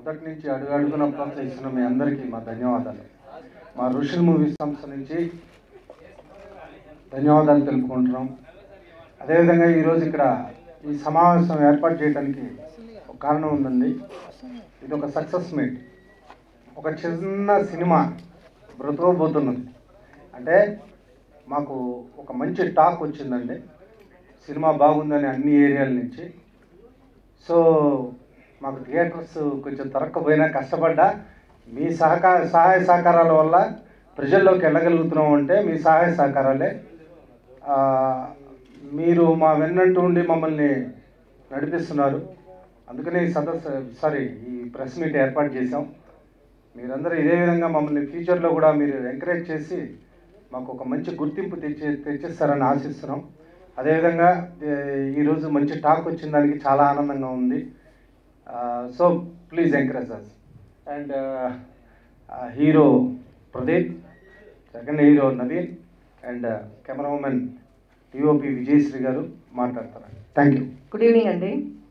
మొదటి నుంచి అడుగు అడుగున ప్రోత్సహిస్తున్న మీ అందరికీ మా ధన్యవాదాలు మా ఋషుల్ మూవీస్ సంస్థ నుంచి ధన్యవాదాలు తెలుపుకుంటున్నాం అదేవిధంగా ఈరోజు ఇక్కడ ఈ సమావేశం ఏర్పాటు చేయడానికి ఒక కారణం ఉందండి ఇది ఒక సక్సెస్ మీట్ ఒక చిన్న సినిమా బ్రతుకోబోతున్నది అంటే మాకు ఒక మంచి టాక్ వచ్చిందండి సినిమా బాగుందని అన్ని ఏరియాల నుంచి సో మాకు థియేటర్స్ కొంచెం దొరక్కపోయినా కష్టపడ్డా మీ సహకార సహాయ సహకారాల వల్ల ప్రజల్లోకి వెళ్ళగలుగుతున్నాం అంటే మీ సహాయ సహకారాలే ఆ, మీరు మా వెన్నంటూ ఉండి మమ్మల్ని నడిపిస్తున్నారు అందుకనే ఈ సదస్సు సారీ ఈ ప్రెస్ మీట్ ఏర్పాటు చేశాం మీరందరూ ఇదే విధంగా మమ్మల్ని ఫ్యూచర్లో కూడా మీరు ఎంకరేజ్ చేసి మాకు ఒక మంచి గుర్తింపు తెచ్చి తెచ్చిస్తారని ఆశిస్తున్నాం అదేవిధంగా ఏ- ఈరోజు మంచి టాక్ వచ్చిన దానికి చాలా ఆనందంగా ఉంది so please encourage us and hero Pradeep second hero Naveen and cameraman DOP Vijayashree garu మాట్లాడతారు థ్యాంక్ యూ గుడ్ ఈవినింగ్ అండి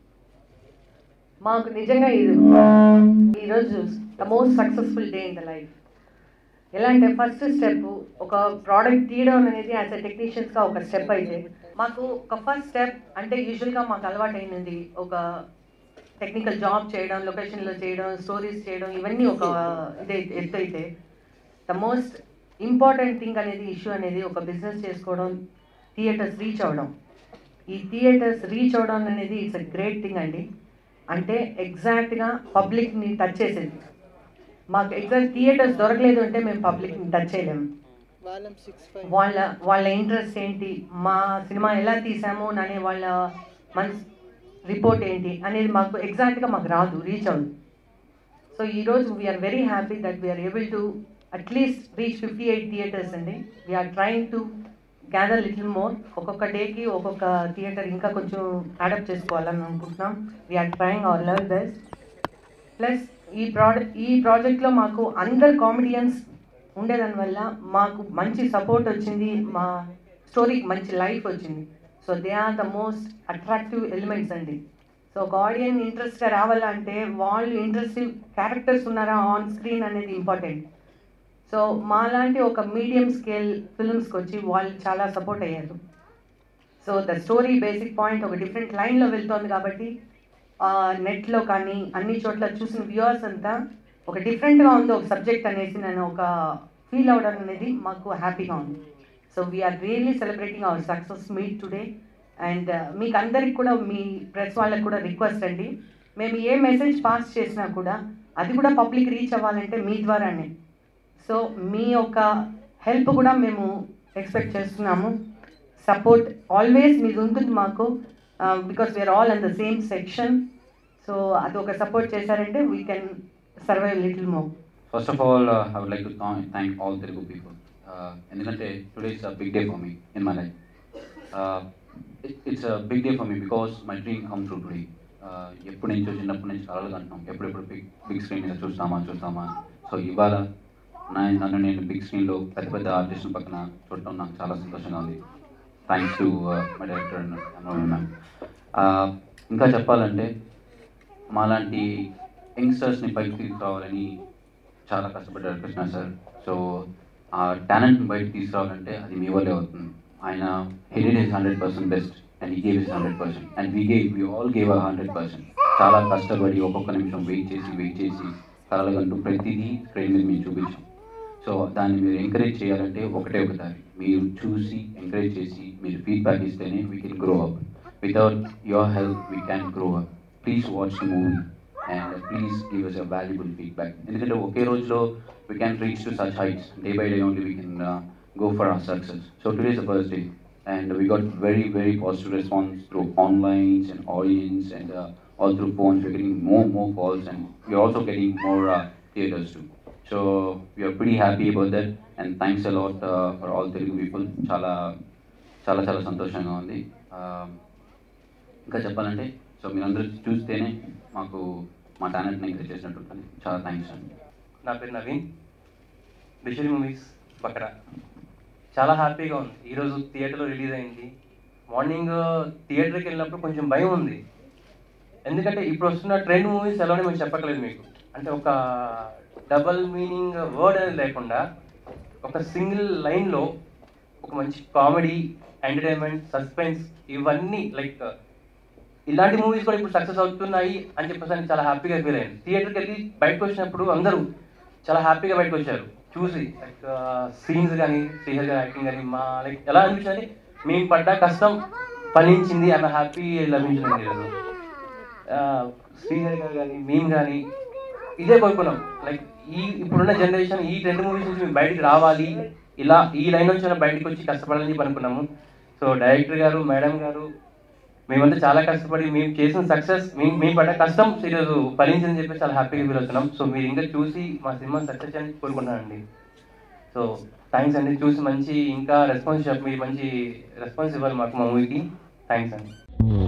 మాకు నిజంగా ఇది ఈరోజు the most successful day in the life ఎలా అంటే ఫస్ట్ స్టెప్ ఒక ప్రోడక్ట్ తీయడం అనేది యాజ్ అ టెక్నీషియన్స్గా ఒక స్టెప్ అయితే మాకు ఒక ఫస్ట్ స్టెప్ అంటే యూజువల్గా మాకు అలవాటు అయినది ఒక టెక్నికల్ జాబ్ చేయడం లొకేషన్లో చేయడం స్టోరీస్ చేయడం ఇవన్నీ ఒక ఇదే ఎత్తు అయితే ద మోస్ట్ ఇంపార్టెంట్ థింగ్ అనేది ఇష్యూ అనేది ఒక బిజినెస్ చేసుకోవడం థియేటర్స్ రీచ్ అవ్వడం ఈ థియేటర్స్ రీచ్ అవ్వడం అనేది ఇట్స్ అ గ్రేట్ థింగ్ అండి అంటే ఎగ్జాక్ట్గా పబ్లిక్ని టచ్ చేసేది మాకు ఎగ్జాక్ట్ థియేటర్స్ దొరకలేదు అంటే మేము పబ్లిక్ని టచ్ చేయలేము వాళ్ళ వాళ్ళ ఇంట్రెస్ట్ ఏంటి మా సినిమా ఎలా తీసాము అనే వాళ్ళ మన రిపోర్ట్ ఏంటి అనేది మాకు ఎగ్జాక్ట్గా మాకు రాదు రీచ్ అవ్వదు సో ఈరోజు we are very happy that we are able to at least reach fifty eight theatres అండి we are trying to gather little more ఒక్కొక్క డేకి ఒక్కొక్క థియేటర్ ఇంకా కొంచెం అడాప్ట్ చేసుకోవాలని అనుకుంటున్నాం we are trying our level best plus ఈ ప్రాడక్ట్ ఈ ప్రాజెక్ట్లో మాకు అందరు కామెడియన్స్ ఉండేదాని వల్ల మాకు మంచి సపోర్ట్ వచ్చింది మా స్టోరీకి మంచి లైఫ్ వచ్చింది so they are the most attractive elements అండి సో ఒక ఆడియన్ ఇంట్రెస్ట్గా రావాలంటే వాళ్ళు ఇంట్రెస్టివ్ క్యారెక్టర్స్ ఉన్నారా ఆన్ స్క్రీన్ అనేది ఇంపార్టెంట్ సో మాలాంటి ఒక మీడియం స్కేల్ ఫిల్మ్స్కి వచ్చి వాళ్ళు చాలా సపోర్ట్ అయ్యారు so the story basic point ఒక డిఫరెంట్ లైన్లో వెళ్తోంది కాబట్టి నెట్లో కానీ అన్ని చోట్ల చూసిన వ్యూవర్స్ అంతా ఒక డిఫరెంట్గా ఉంది ఒక సబ్జెక్ట్ అనేసి నేను ఒక ఫీల్ అవ్వడం అనేది మాకు హ్యాపీగా ఉంది so we are really celebrating our success meet today and మీకు అందరికి కూడా మీ ప్రెస్ వాళ్ళకి కూడా రిక్వెస్ట్ అండి మేము ఏ మెసేజ్ పాస్ చేసినా కూడా అది కూడా పబ్లిక్ రీచ్ అవ్వాలంటే మీ ద్వారానే సో మీ యొక్క హెల్ప్ కూడా మేము ఎక్స్పెక్ట్ చేస్తున్నాము సపోర్ట్ ఆల్వేస్ మీది ఉంటుంది మాకు because we are all in the same section so అది ఒక సపోర్ట్ చేశారంటే we can survive little more First of all, uh, I would like to thank, thank all Telugu people. Uh, ఎందుకంటే today is a big day for me in my life. Uh, it, it's a big day for me because my dream come true today. Uh, ఎప్పటి నుంచో చిన్నప్పటి నుంచి కలలు కంటున్నాం ఎప్పుడెప్పుడు big big screen మీద చూస్తామా చూస్తామా so ఇవాళ నా నన్ను నేను బిగ్ స్క్రీన్లో పెద్ద పెద్ద ఆర్టిస్టుల పక్కన చూడటం నాకు చాలా సంతోషంగా ఉంది thanks to my director ma'am ఇంకా చెప్పాలంటే మాలాంటి యంగ్స్టర్స్ని పైకి తీసుకురావాలని చాలా కష్టపడ్డారు కృష్ణ సార్ సో ఆ టాలెంట్ని బయటకు తీసుకురావాలంటే అది మీ వల్లే అవుతుంది ఆయన headed is hundred percent best and he gave is hundred percent and we gave we all gave a hundred percent చాలా కష్టపడి ఒక్కొక్క నిమిషం వెయిట్ చేసి వెయిట్ చేసి కలగంటూ ప్రతిదీ స్క్రీన్ మీద మేము చూపించాం సో దాన్ని మీరు ఎంకరేజ్ చేయాలంటే ఒకటే ఒక దారి మీరు చూసి ఎంకరేజ్ చేసి మీరు ఫీడ్బ్యాక్ ఇస్తేనే we can grow up without your help we can grow up please watch the movie and please give us a valuable feedback ఎందుకంటే ఒకే రోజులో we can reach to such heights day by day only we can go for our success so today is the first day and we got very very positive response through online and audience and uh, all through phones we're getting more more calls and we're also getting more uh, theaters too so we are pretty happy about that and thanks a lot uh, for all Telugu people చాలా చాలా చాలా సంతోషంగా ఉంది Uh, ఇంకా చెప్పాలంటే so మీరందరూ చూస్తేనే మాకు మా టాలెంట్ని ఎంకరేజ్ చేసినట్టు ఉంటుంది చాలా థ్యాంక్స్ అండి నా పేరు నవీన్ బిషరీ మూవీస్ బకరా చాలా హ్యాపీగా ఉంది ఈరోజు థియేటర్లో రిలీజ్ అయింది మార్నింగ్ థియేటర్కి వెళ్ళినప్పుడు కొంచెం భయం ఉంది ఎందుకంటే ఇప్పుడు వస్తున్న ట్రెండ్ మూవీస్ ఎలానే మేము చెప్పట్లేదు మీకు అంటే ఒక డబల్ మీనింగ్ వర్డ్ అనేది లేకుండా ఒక సింగిల్ లైన్లో ఒక మంచి కామెడీ ఎంటర్టైన్మెంట్ సస్పెన్స్ ఇవన్నీ లైక్ ఇలాంటి మూవీస్ కూడా ఇప్పుడు సక్సెస్ అవుతున్నాయి అని చెప్పేసి అని చాలా హ్యాపీగా ఫీల్ అయింది థియేటర్కి వెళ్ళి బయటకు వచ్చినప్పుడు అందరూ చాలా హ్యాపీగా బయటకు వచ్చారు చూసి లైక్ సీన్స్ కానీ శ్రీహర్ గారి యాక్టింగ్ కానీ మా లైక్ ఎలా అనిపించింది మేము పడ్డ కష్టం ఫలించింది అన్న హ్యాపీ లభించింది ఈరోజు ఆ, శ్రీహరి గారు కానీ మేము కానీ ఇదే కోరుకున్నాం లైక్ ఈ ఇప్పుడున్న జనరేషన్ ఈ రెండు మూవీస్ నుంచి మేము బయటికి రావాలి ఇలా ఈ లైన్ నుంచి మనం బయటకు వచ్చి కష్టపడాలని చెప్పి అనుకున్నాము సో డైరెక్టర్ గారు మేడం గారు మేమంతా చాలా కష్టపడి మేము చేసిన సక్సెస్ మేము మేము పడ్డ కష్టం ఈరోజు ఫలించిందని చెప్పి చాలా హ్యాపీగా ఫీల్ అవుతున్నాం సో మీరు ఇంకా చూసి మా సినిమా సక్సెస్ అని కోరుకుంటున్నానండి సో థ్యాంక్స్ అండి చూసి మంచి ఇంకా రెస్పాన్స్ మీరు మంచి రెస్పాన్స్ ఇవ్వాలి మాకు మా మూవీకి థ్యాంక్స్ అండి